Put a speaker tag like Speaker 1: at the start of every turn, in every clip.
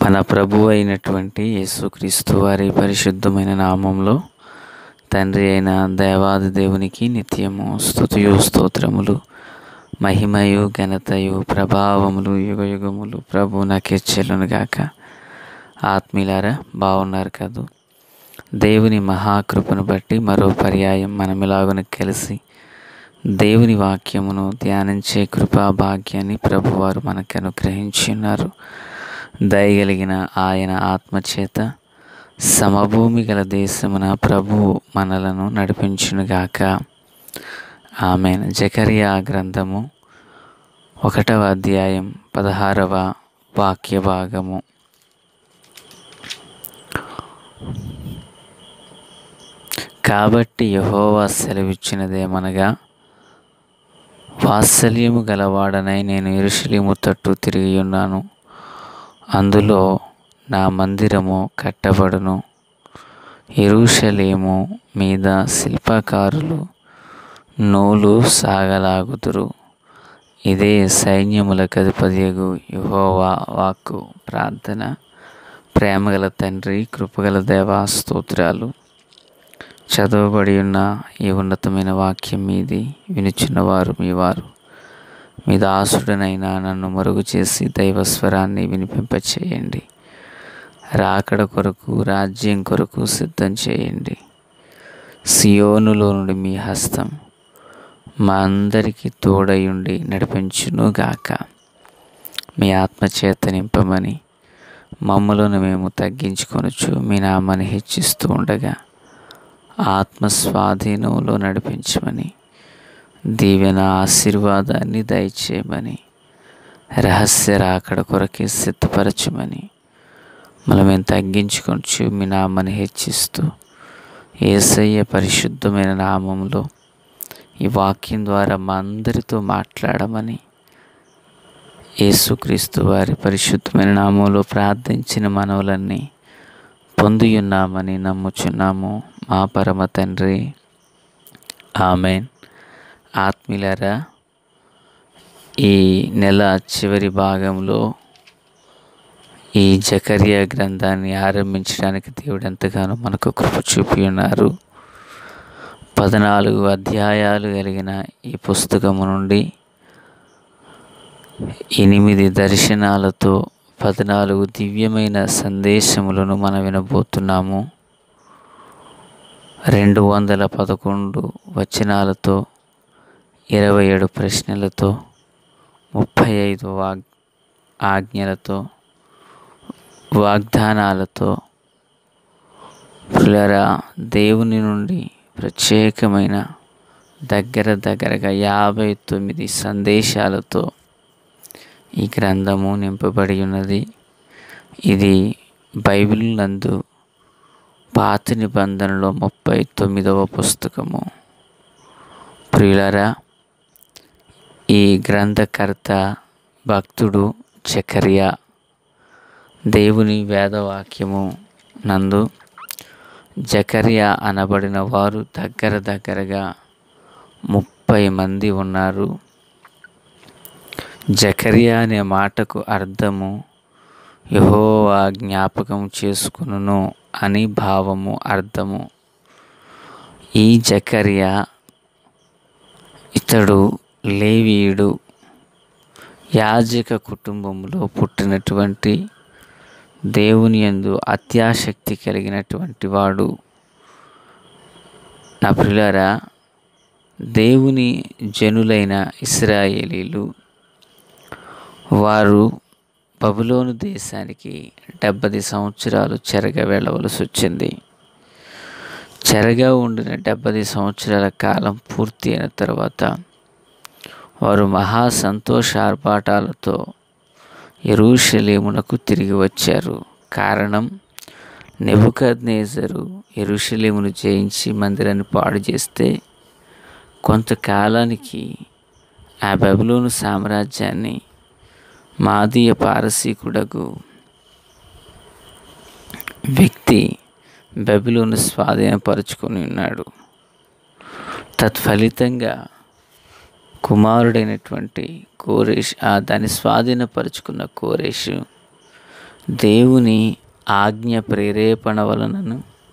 Speaker 1: మన ప్రభు అయినటువంటి యేసుక్రీస్తు వారి పరిశుద్ధమైన నామంలో తండ్రి అయిన దేవాది దేవునికి నిత్యము స్తుతియు స్తోత్రములు మహిమయు ఘనతయు ప్రభావములు యుగయుగములు ప్రభు నాకెచ్చెలను గాక ఆత్మీయులారా బాగున్నారు కదూ దేవుని మహాకృపను బట్టి మరో పర్యాయం మనం ఇలాగున కలిసి దేవుని వాక్యమును ధ్యానించే కృపా భాగ్యాన్ని ప్రభువారు మనకు అనుగ్రహించి ఉన్నారు దయగలిగిన ఆయన ఆత్మచేత సమభూమి గల దేశమున ప్రభువు మనలను నడిపించునుగాక ఆమె జకరియా గ్రంథము ఒకటవ అధ్యాయం పదహారవ వాక్య భాగము కాబట్టి యహోవా సెలవిచ్చినదేమనగా వాత్సల్యము గలవాడనై నేను ఇరుషులీము తట్టు తిరిగి ఉన్నాను అందులో నా మందిరము కట్టబడును ఎరుషలేము మీద శిల్పకారులు నూలు సాగలాగుదురు ఇదే సైన్యములకు అధిపతియగు యహోవా వాక్కు ప్రార్థన ప్రేమగల తండ్రి కృపగల దేవా స్తోత్రాలు చదవబడి ఉన్న ఈ ఉన్నతమైన వాక్యం మీది వినుచున్నవారు మీ వారు మీ దాసుడనైనా నన్ను మరుగు చేసి దైవస్వరాన్ని వినిపింపచేయండి రాకడ కొరకు రాజ్యం కొరకు సిద్ధం చేయండి సియోనులో నుండి మీ హస్తం మా అందరికీ తోడయుండి నడిపించునుగాక మీ ఆత్మచేత నింపమని మమ్మలను మేము తగ్గించుకొనొచ్చు మీ నామాన్ని హెచ్చిస్తూ ఉండగా ఆత్మ స్వాధీనంలో నడిపించమని దీవెన ఆశీర్వాదాన్ని దయచేయమని రహస్య రాకడ కొరకే సిద్ధపరచమని మనం మేము తగ్గించుకొనొచ్చు మీ నామాన్ని హెచ్చిస్తూ ఏసయ్య పరిశుద్ధమైన నామంలో ఈ వాక్యం ద్వారా మా అందరితో మాట్లాడమని యేసుక్రీస్తు వారి పరిశుద్ధమైన నామంలో ప్రార్థించిన మనవులన్నీ పొందియున్నామని నమ్ముచున్నాము మా పరమ తండ్రి ఆమెన్ ఆత్మీయులారా ఈ నెల చివరి భాగంలో ఈ జకరియా గ్రంథాన్ని ఆరంభించడానికి దేవుడు ఎంతగానో మనకు కృప చూపి ఉన్నారు పద్నాలుగు అధ్యాయాలు కలిగిన ఈ పుస్తకము నుండి ఎనిమిది దర్శనాలతో పద్నాలుగు దివ్యమైన సందేశములను మనం వినబోతున్నాము రెండు వందల పదకొండు వచనాలతో ఇరవై ఏడు ప్రశ్నలతో ముప్పై ఐదు వాగ్ ఆజ్ఞలతో వాగ్దానాలతో పులరా దేవుని నుండి ప్రత్యేకమైన దగ్గర దగ్గరగా యాభై తొమ్మిది సందేశాలతో ఈ గ్రంథము నింపబడి ఉన్నది ఇది బైబిల్ నందు పాత నిబంధనలో ముప్పై తొమ్మిదవ పుస్తకము ప్రియులరా ఈ గ్రంథకర్త భక్తుడు చకర్యా దేవుని వేదవాక్యము నందు జకర్యా అనబడిన వారు దగ్గర దగ్గరగా ముప్పై మంది ఉన్నారు జకర్యా అనే మాటకు అర్థము యహోవా జ్ఞాపకం చేసుకును అని భావము అర్థము ఈ జకర్యా ఇతడు లేవీయుడు యాజక కుటుంబంలో పుట్టినటువంటి దేవుని యందు అత్యాశక్తి కలిగినటువంటి వాడు నా ప్రియులారా దేవుని జనులైన ఇస్రాయేలీలు వారు బబులోను దేశానికి డెబ్బది సంవత్సరాలు చెరగా వెళ్ళవలసి వచ్చింది చెరగా ఉండిన డెబ్బది సంవత్సరాల కాలం పూర్తి అయిన తర్వాత వారు మహా సంతోషార్పాటాలతో ఎరుషలేమునకు తిరిగి వచ్చారు కారణం నెబుకద్నేజరు ఎరుషలేమును జయించి మందిరాన్ని పాడు చేస్తే కొంతకాలానికి ఆ బబులోను సామ్రాజ్యాన్ని మాదీయ పారసీకుడకు వ్యక్తి బబులోను స్వాధీనపరుచుకొని ఉన్నాడు తత్ఫలితంగా కుమారుడైనటువంటి కోరేష్ ఆ దాన్ని స్వాధీనపరుచుకున్న కోరేషు దేవుని ఆజ్ఞ ప్రేరేపణ వలనను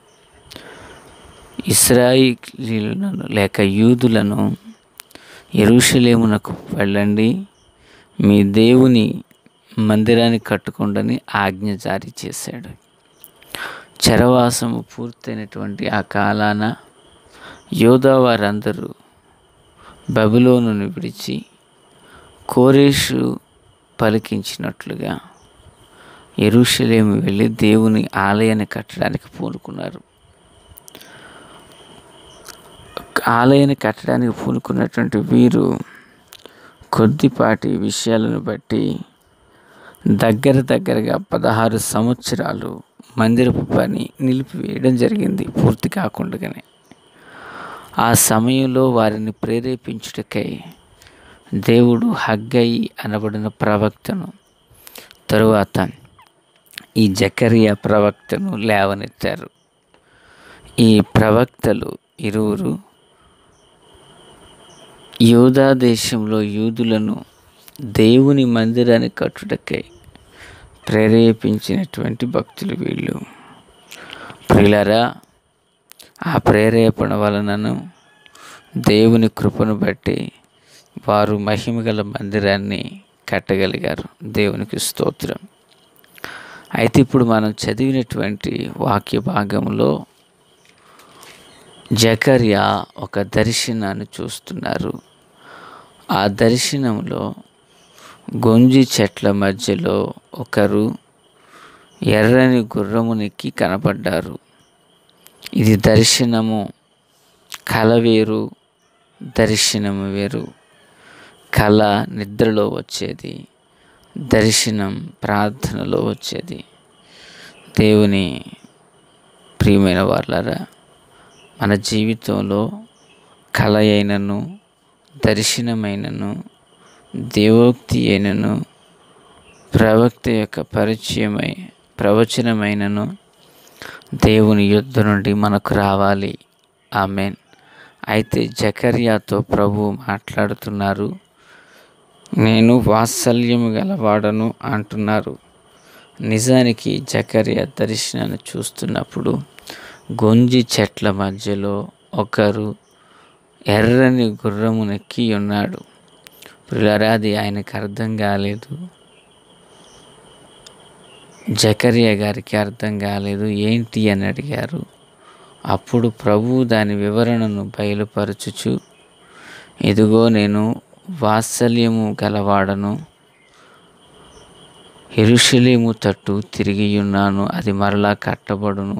Speaker 1: ఇస్రాయిలీలను లేక యూదులను ఎరుషలేమునకు వెళ్ళండి మీ దేవుని మందిరాన్ని కట్టుకోండని ఆజ్ఞ జారీ చేశాడు చరవాసము పూర్తయినటువంటి ఆ కాలాన యోధా వారందరూ బబులోనును విడిచి కోరేషు పలికించినట్లుగా ఎరుషలేము వెళ్ళి దేవుని ఆలయాన్ని కట్టడానికి పూనుకున్నారు ఆలయాన్ని కట్టడానికి పూనుకున్నటువంటి వీరు కొద్దిపాటి విషయాలను బట్టి దగ్గర దగ్గరగా పదహారు సంవత్సరాలు మందిరపు పని నిలిపివేయడం జరిగింది పూర్తి కాకుండానే ఆ సమయంలో వారిని ప్రేరేపించుటకై దేవుడు హగ్గయి అనబడిన ప్రవక్తను తరువాత ఈ జకరియా ప్రవక్తను లేవనెత్తారు ఈ ప్రవక్తలు ఇరువురు యూదా దేశంలో యూదులను దేవుని మందిరాన్ని కట్టుటకై ప్రేరేపించినటువంటి భక్తులు వీళ్ళు ప్రియులరా ఆ ప్రేరేపణ వలనను దేవుని కృపను బట్టి వారు మహిమగల మందిరాన్ని కట్టగలిగారు దేవునికి స్తోత్రం అయితే ఇప్పుడు మనం చదివినటువంటి వాక్య భాగంలో జకర్యా ఒక దర్శనాన్ని చూస్తున్నారు ఆ దర్శనంలో గొంజి చెట్ల మధ్యలో ఒకరు ఎర్రని గుర్రమునికి కనపడ్డారు ఇది దర్శనము కల వేరు దర్శనము వేరు కళ నిద్రలో వచ్చేది దర్శనం ప్రార్థనలో వచ్చేది దేవుని ప్రియమైన వాళ్ళరా మన జీవితంలో కళ అయినను దర్శనమైనను దేవోక్తి అయినను ప్రవక్త యొక్క పరిచయమై ప్రవచనమైనను దేవుని యుద్ధ నుండి మనకు రావాలి ఆమెన్ అయితే జకర్యాతో ప్రభు మాట్లాడుతున్నారు నేను వాత్సల్యము గలవాడను అంటున్నారు నిజానికి జకర్యా దర్శనాన్ని చూస్తున్నప్పుడు గొంజి చెట్ల మధ్యలో ఒకరు ఎర్రని గుర్రమునెక్కి ఉన్నాడు పిల్లరా అది ఆయనకు అర్థం కాలేదు జకరియా గారికి అర్థం కాలేదు ఏంటి అని అడిగారు అప్పుడు ప్రభు దాని వివరణను బయలుపరచుచు ఇదిగో నేను వాత్సల్యము గలవాడను ఎరుషలేము తట్టు తిరిగి ఉన్నాను అది మరలా కట్టబడును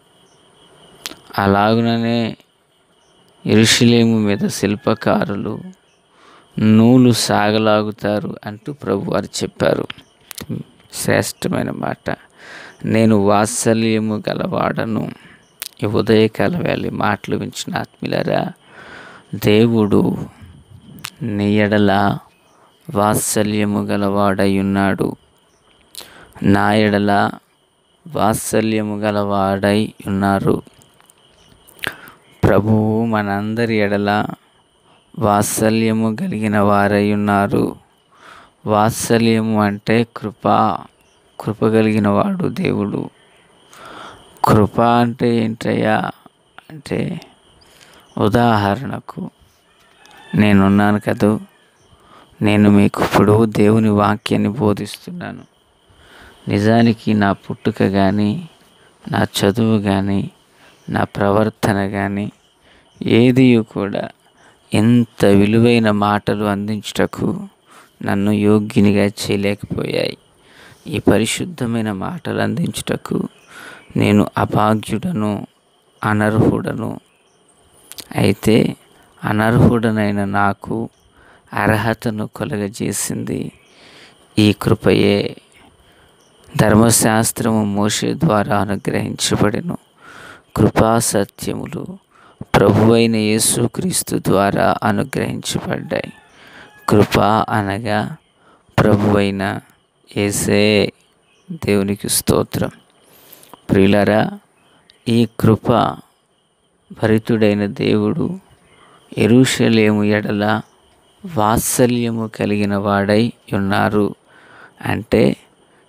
Speaker 1: అలాగుననే ఎరుషలేము మీద శిల్పకారులు నూలు సాగలాగుతారు అంటూ ప్రభు వారు చెప్పారు శ్రేష్టమైన మాట నేను వాత్సల్యము గలవాడను ఈ ఉదయకాల వేళ మాటలు వించిన ఆత్మీయులారా దేవుడు నీ ఎడల వాత్సల్యము గలవాడై ఉన్నాడు నా ఎడల వాత్సల్యము గలవాడై ఉన్నారు ప్రభువు మనందరి ఎడల వాత్సల్యము కలిగిన వారై ఉన్నారు వాత్సల్యము అంటే కృప కృప కలిగిన వాడు దేవుడు కృప అంటే ఏంటయ్యా అంటే ఉదాహరణకు నేనున్నాను కదూ నేను మీకు ఇప్పుడు దేవుని వాక్యాన్ని బోధిస్తున్నాను నిజానికి నా పుట్టుక కానీ నా చదువు కానీ నా ప్రవర్తన కానీ ఏది కూడా ఎంత విలువైన మాటలు అందించుటకు నన్ను యోగ్యునిగా చేయలేకపోయాయి ఈ పరిశుద్ధమైన మాటలు అందించుటకు నేను అభాగ్యుడను అనర్హుడను అయితే అనర్హుడనైన నాకు అర్హతను కలుగజేసింది ఈ కృపయే ధర్మశాస్త్రము మోషే ద్వారా అనుగ్రహించబడెను కృపా సత్యములు ప్రభువైన యేసుక్రీస్తు ద్వారా అనుగ్రహించబడ్డాయి కృప అనగా ప్రభువైన యేసే దేవునికి స్తోత్రం ప్రియులరా ఈ కృప భరితుడైన దేవుడు ఎరుషలేము ఎడల వాత్సల్యము కలిగిన వాడై ఉన్నారు అంటే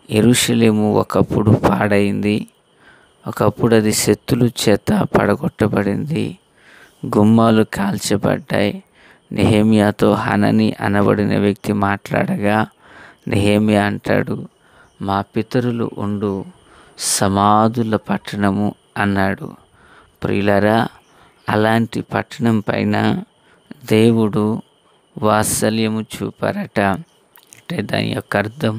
Speaker 1: ఎరుషలేము ఒకప్పుడు పాడైంది ఒకప్పుడు అది శత్రుల చేత పడగొట్టబడింది గుమ్మాలు కాల్చబడ్డాయి నెహేమియాతో హనని అనబడిన వ్యక్తి మాట్లాడగా నెహేమియా అంటాడు మా పితరులు ఉండు సమాధుల పట్టణము అన్నాడు ప్రియులరా అలాంటి పట్టణం పైన దేవుడు వాత్సల్యము చూపారట అంటే దాని యొక్క అర్థం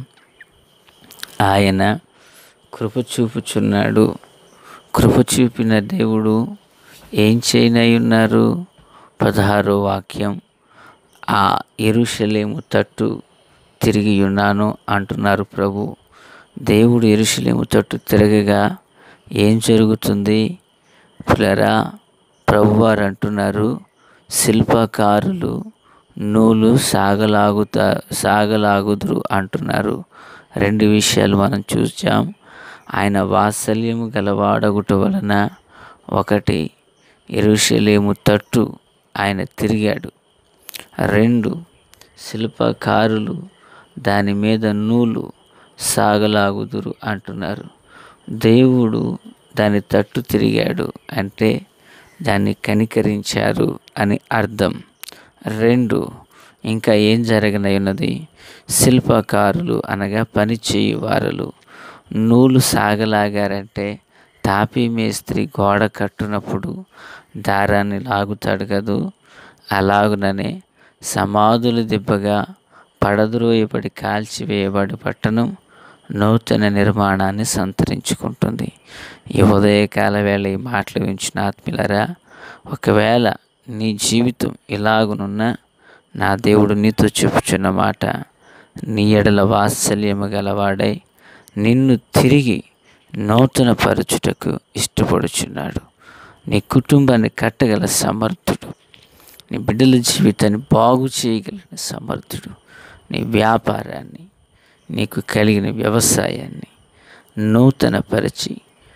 Speaker 1: ఆయన కృప చూపుచున్నాడు కృప చూపిన దేవుడు ఏం చేయనై ఉన్నారు పదహారో వాక్యం ఆ ఎరుషలేము తట్టు తిరిగి ఉన్నాను అంటున్నారు ప్రభు దేవుడు ఎరుషలేము తట్టు తిరగగా ఏం జరుగుతుంది పిల్లరా ప్రభువారు అంటున్నారు శిల్పకారులు నూలు సాగలాగుతా సాగలాగుదురు అంటున్నారు రెండు విషయాలు మనం చూసాం ఆయన వాత్సల్యము గలవాడగుట వలన ఒకటి ఎరుషలేము తట్టు ఆయన తిరిగాడు రెండు శిల్పకారులు దాని మీద నూలు సాగలాగుదురు అంటున్నారు దేవుడు దాని తట్టు తిరిగాడు అంటే దాన్ని కనికరించారు అని అర్థం రెండు ఇంకా ఏం జరగనై ఉన్నది శిల్పకారులు అనగా పని చేయువారులు నూలు సాగలాగారంటే తాపీ మేస్త్రి గోడ కట్టునప్పుడు దారాన్ని లాగుతాడు కదూ అలాగుననే సమాధులు దిబ్బగా పడద్రోయబడి కాల్చివేయబడి పట్టణం నూతన నిర్మాణాన్ని సంతరించుకుంటుంది ఈ ఉదయకాల వేళ ఈ మాటలు వించిన ఆత్మీయులరా ఒకవేళ నీ జీవితం ఇలాగునున్నా నా దేవుడు నీతో చెప్పుచున్న మాట నీ ఎడల వాత్సల్యము గలవాడై నిన్ను తిరిగి నూతన పరచుటకు ఇష్టపడుచున్నాడు నీ కుటుంబాన్ని కట్టగల సమర్థుడు నీ బిడ్డల జీవితాన్ని బాగు చేయగలిగిన సమర్థుడు నీ వ్యాపారాన్ని నీకు కలిగిన వ్యవసాయాన్ని నూతన పరిచి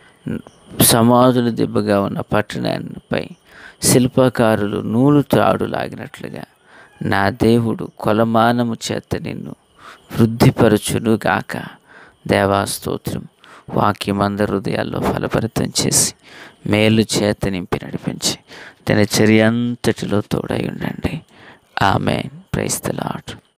Speaker 1: సమాధుల దిబ్బగా ఉన్న పట్టణాన్నిపై శిల్పకారులు నూలు తాడు లాగినట్లుగా నా దేవుడు కొలమానము చేత నిన్ను వృద్ధిపరచును గాక దేవాస్తోత్రం వాక్యమంద హృదయాల్లో ఫలపరితం చేసి మేలు చేత నింపి నడిపించి దినచర్య అంతటిలో తోడై ఉండండి ఆమె ప్రైస్తలాడు